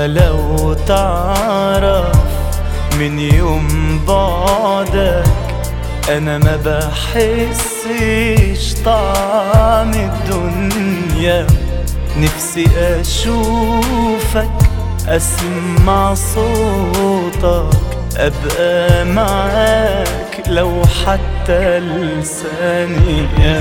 ولو تعرف من يوم بعدك انا ما بحسش طعم الدنيا نفسي اشوفك اسمع صوتك ابقى معاك لو حتى لثانية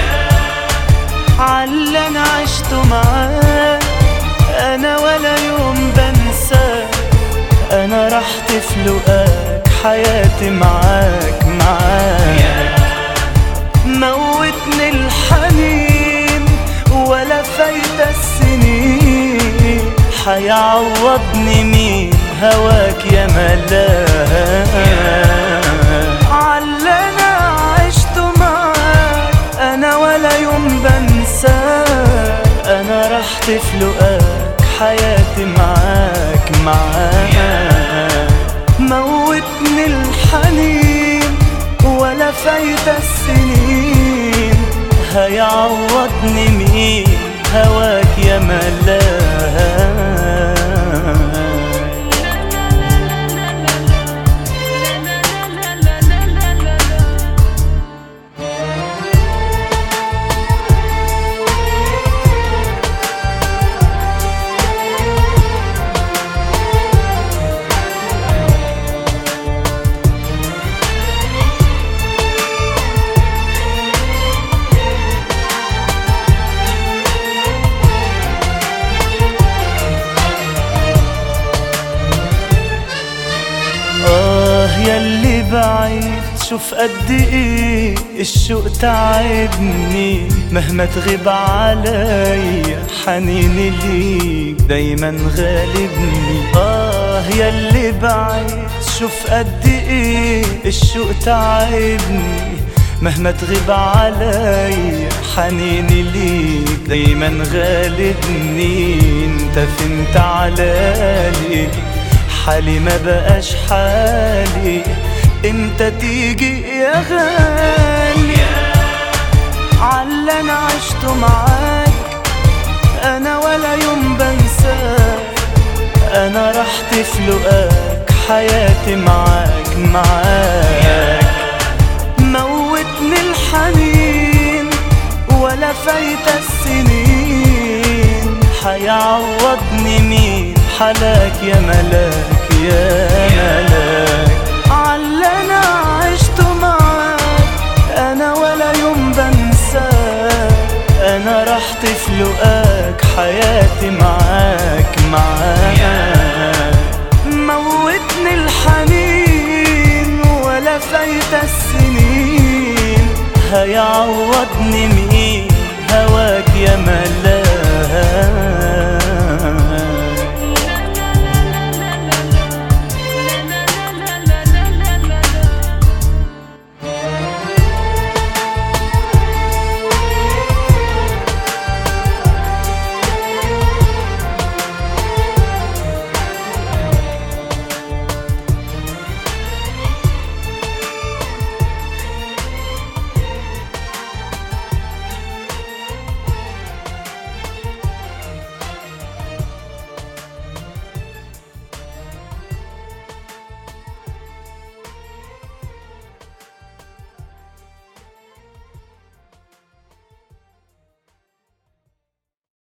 عاللي انا عشته معاك انا ولا يوم بنساك انا رحت في لقاك حياتي معاك معاك موتني الحنين ولا فايدة السنين حيعوضني مين هواك يا ملاك عاللي انا عشته معاك انا ولا يوم بنساك انا رحت في لقاك حياتي معاك معاك موتني الحنين ولا فايدة السنين هيعوضني مين هواك يا ملاك آه ياللي بعيد شوف قد ايه الشوق تعبني مهما تغيب عليا حنيني ليك دايما غالبني اه ياللي بعيد شوف قد ايه الشوق تعبني مهما تغيب عليا حنيني ليك دايما غالبني انت فين تعالالي حالي ما بقاش حالي انت تيجي يا غالي عاللي انا عشته معاك انا ولا يوم بنساك انا رحت في لقاك حياتي معاك معاك موتني الحنين ولا فايتة السنين حيعوضني مين حلاك يا ملاك يا ملاك عاللي انا عشته معاك انا ولا يوم بنساك انا رحت في لقاك حياتي معاك معاك موتني الحنين ولا فايتة السنين هيعوضني